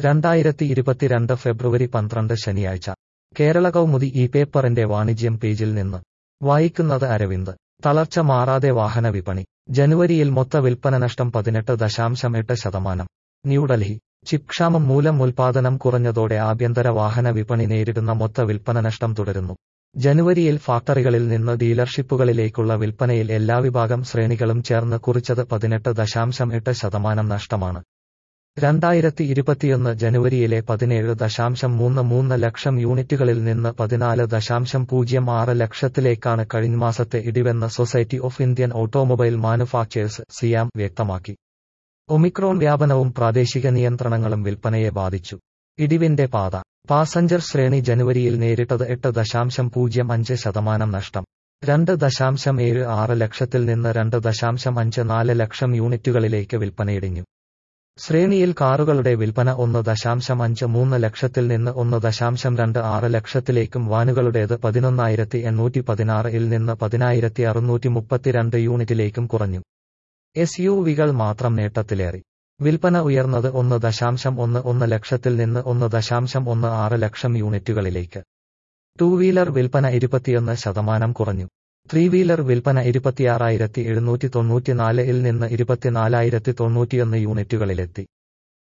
രണ്ടായിരത്തി ഇരുപത്തിരണ്ട് ഫെബ്രുവരി പന്ത്രണ്ട് ശനിയാഴ്ച കേരള കൗമുദി ഈ പേപ്പറിന്റെ വാണിജ്യം പേജിൽ നിന്ന് വായിക്കുന്നത് അരവിന്ദ് തളർച്ച മാറാതെ വാഹന വിപണി ജനുവരിയിൽ മൊത്ത വിൽപ്പന നഷ്ടം പതിനെട്ട് ദശാംശം എട്ട് ശതമാനം ന്യൂഡൽഹി ചിപ് ക്ഷാമം മൂലം ഉൽപാദനം കുറഞ്ഞതോടെ ആഭ്യന്തര വാഹന വിപണി നേരിടുന്ന മൊത്ത വിൽപ്പന നഷ്ടം തുടരുന്നു ജനുവരിയിൽ ഫാക്ടറികളിൽ നിന്ന് ഡീലർഷിപ്പുകളിലേക്കുള്ള വിൽപ്പനയിൽ എല്ലാ വിഭാഗം ശ്രേണികളും ചേർന്ന് കുറിച്ചത് പതിനെട്ട് ദശാംശം എട്ട് ശതമാനം നഷ്ടമാണ് രണ്ടായിരത്തി ഇരുപത്തിയൊന്ന് ജനുവരിയിലെ പതിനേഴ് ദശാംശം മൂന്ന് മൂന്ന് ലക്ഷം യൂണിറ്റുകളിൽ നിന്ന് പതിനാല് ദശാംശം പൂജ്യം ആറ് ലക്ഷത്തിലേക്കാണ് കഴിഞ്ഞ മാസത്തെ ഇടിവെന്ന് society of Indian automobile manufacturers SIAM വ്യക്തമാക്കി ഒമിക്രോൺ വ്യാപനവും പ്രാദേശിക നിയന്ത്രണങ്ങളും വിൽപ്പനയെ ബാധിച്ചു ഇടിവിന്റെ പാത പാസഞ്ചർ ശ്രേണി ജനുവരിയിൽ നേരിട്ടത് എട്ട് ദശാംശം പൂജ്യം അഞ്ച് ശതമാനം നഷ്ടം രണ്ട് ദശാംശം ഏഴ് ആറ് ലക്ഷത്തിൽ നിന്ന് രണ്ട് ദശാംശം അഞ്ച് നാല് ലക്ഷം യൂണിറ്റുകളിലേക്ക് വിൽപ്പനയിടിഞ്ഞു ശ്രേണിയിൽ കാറുകളുടെ വിൽപ്പന ഒന്ന് ദശാംശം അഞ്ച് മൂന്ന് ലക്ഷത്തിൽ നിന്ന് ഒന്ന് ദശാംശം രണ്ട് ആറ് ലക്ഷത്തിലേക്കും വാനുകളുടേത് പതിനൊന്നായിരത്തി എണ്ണൂറ്റി പതിനാറിൽ നിന്ന് പതിനായിരത്തി അറുന്നൂറ്റി മുപ്പത്തിരണ്ട് യൂണിറ്റിലേക്കും കുറഞ്ഞു എസ് യു വികൾ മാത്രം നേട്ടത്തിലേറി വിൽപ്പന ഉയർന്നത് ഒന്ന് ദശാംശം ഒന്ന് ഒന്ന് ലക്ഷത്തിൽ നിന്ന് ഒന്ന് ദശാംശം ഒന്ന് ആറ് ലക്ഷം യൂണിറ്റുകളിലേക്ക് ടൂ വീലർ വിൽപ്പന ഇരുപത്തിയൊന്ന് ശതമാനം കുറഞ്ഞു ത്രീ വീലർ വിൽപ്പന ഇരുപത്തിയാറായിരത്തി എഴുന്നൂറ്റി തൊണ്ണൂറ്റിനാല് ഇൽ നിന്ന് ഇരുപത്തിനാലായിരത്തി തൊണ്ണൂറ്റിയൊന്ന് യൂണിറ്റുകളിലെത്തി